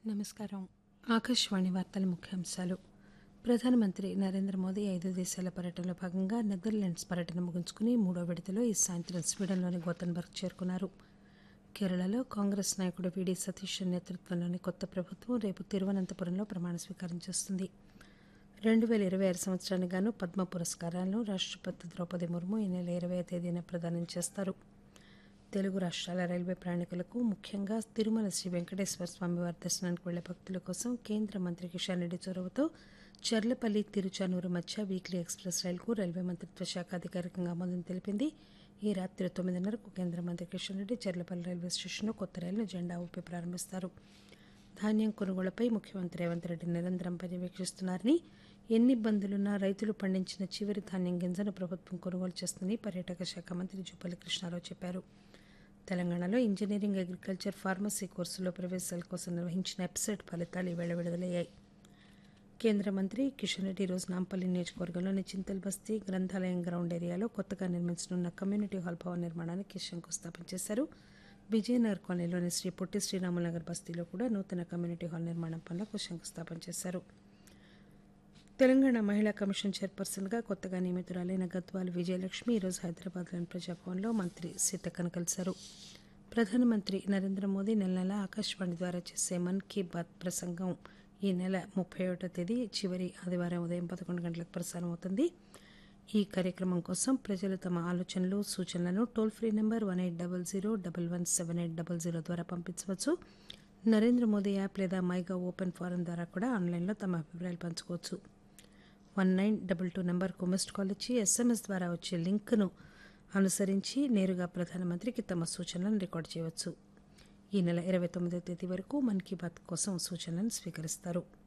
నమస్కారం ఆకాశవాణి వార్తల ముఖ్యాంశాలు ప్రధానమంత్రి నరేంద్ర మోదీ ఐదు దేశాల పర్యటనలో భాగంగా నెదర్లాండ్స్ పర్యటన ముగించుకుని మూడో విడతలో ఈ సాయంత్రం స్వీడన్లోని గోతన్బర్గ్ చేరుకున్నారు కేరళలో కాంగ్రెస్ నాయకుడు విడి సతీష్ నేతృత్వంలోని కొత్త ప్రభుత్వం రేపు తిరువనంతపురంలో ప్రమాణ స్వీకారం చేస్తుంది రెండు వేల ఇరవై ఆరు సంవత్సరానికి గాను పద్మ పురస్కారాలను రాష్టపతి ద్రౌపది ముర్ము ఈ నెల ఇరవై తేదీన ప్రదానం చేస్తారు తెలుగు రాష్ట్రాల రైల్వే ప్రయాణికులకు ముఖ్యంగా తిరుమల శ్రీ వెంకటేశ్వర స్వామి వారి దర్శనానికి వెళ్లే భక్తుల కోసం కేంద్ర మంత్రి కిషన్ రెడ్డి చొరవతో చర్లపల్లి తిరుచానూరు మధ్య వీక్లీ ఎక్స్ప్రెస్ రైలుకు రైల్వే మంత్రిత్వ శాఖ అధికారికంగా ఆమోదం తెలిపింది ఈ రాత్రి తొమ్మిదిన్నరకు కేంద్ర మంత్రి కిషన్ రెడ్డి చర్లపల్లి రైల్వే స్టేషన్లో కొత్త రైలును జెండా ఊపి ప్రారంభిస్తారు ధాన్యం కొనుగోళ్లపై ముఖ్యమంత్రి రేవంత్ రెడ్డి నిరంతరం పర్యవేక్షిస్తున్నారని ఎన్ని ఇబ్బందులున్నా రైతులు పండించిన చివరి ధాన్యం గింజను ప్రభుత్వం కొనుగోలు చేస్తుందని పర్యాటక శాఖ మంత్రి జూపల్లి కృష్ణారావు చెప్పారు తెలంగాణలో ఇంజనీరింగ్ అగ్రికల్చర్ ఫార్మసీ కోర్సులో ప్రవేశాల కోసం నిర్వహించిన ఎప్సెట్ ఫలితాలు ఈవేళ విడుదలయ్యాయి కేంద్ర మంత్రి కిషన్ రెడ్డి ఈరోజు నాంపల్లి నియోజకవర్గంలోని చింతల్ బస్తీ గ్రంథాలయం గ్రౌండ్ ఏరియాలో కొత్తగా నిర్మించనున్న కమ్యూనిటీ హాల్ భవన్ నిర్మాణానికి శంకుస్థాపన చేశారు విజయనగర్ కాలనీలోని శ్రీ పొట్టి శ్రీరాములనగర్ బస్తీలో కూడా నూతన కమ్యూనిటీ హాల్ నిర్మాణం పనులకు శంకుస్థాపన చేశారు తెలంగాణ మహిళా కమిషన్ చైర్పర్సన్గా కొత్తగా నియమితురాలైన గద్వాల్ విజయలక్ష్మి ఈరోజు హైదరాబాద్లోని ప్రజాభవన్లో మంత్రి సీతక్కను కలిశారు ప్రధానమంత్రి నరేంద్ర మోదీ నెల నెల ఆకాశవాణి ద్వారా చేసే మన్ కీ బాత్ ప్రసంగం ఈ నెల ముప్పై ఒకటో తేదీ చివరి ఆదివారం ఉదయం పదకొండు గంటలకు ప్రసారం అవుతుంది ఈ కార్యక్రమం కోసం ప్రజలు తమ ఆలోచనలు సూచనలను toll free number one eight double zero double one seven eight double zero ద్వారా పంపించవచ్చు నరేంద్ర మోదీ యాప్ లేదా మైగా ఓపెన్ ఫారం ద్వారా కూడా ఆన్లైన్లో తమ అభిప్రాయాలు పంచుకోవచ్చు వన్ నైన్ డబల్ టూ నెంబర్కు మిస్డ్ కాల్ ఇచ్చి ఎస్ఎంఎస్ ద్వారా వచ్చే లింక్ను అనుసరించి నేరుగా ప్రధానమంత్రికి తమ సూచనలను రికార్డు చేయవచ్చు ఈ నెల ఇరవై తొమ్మిదో తేదీ వరకు మన్ కీ బాత్ కోసం సూచనలను స్వీకరిస్తారు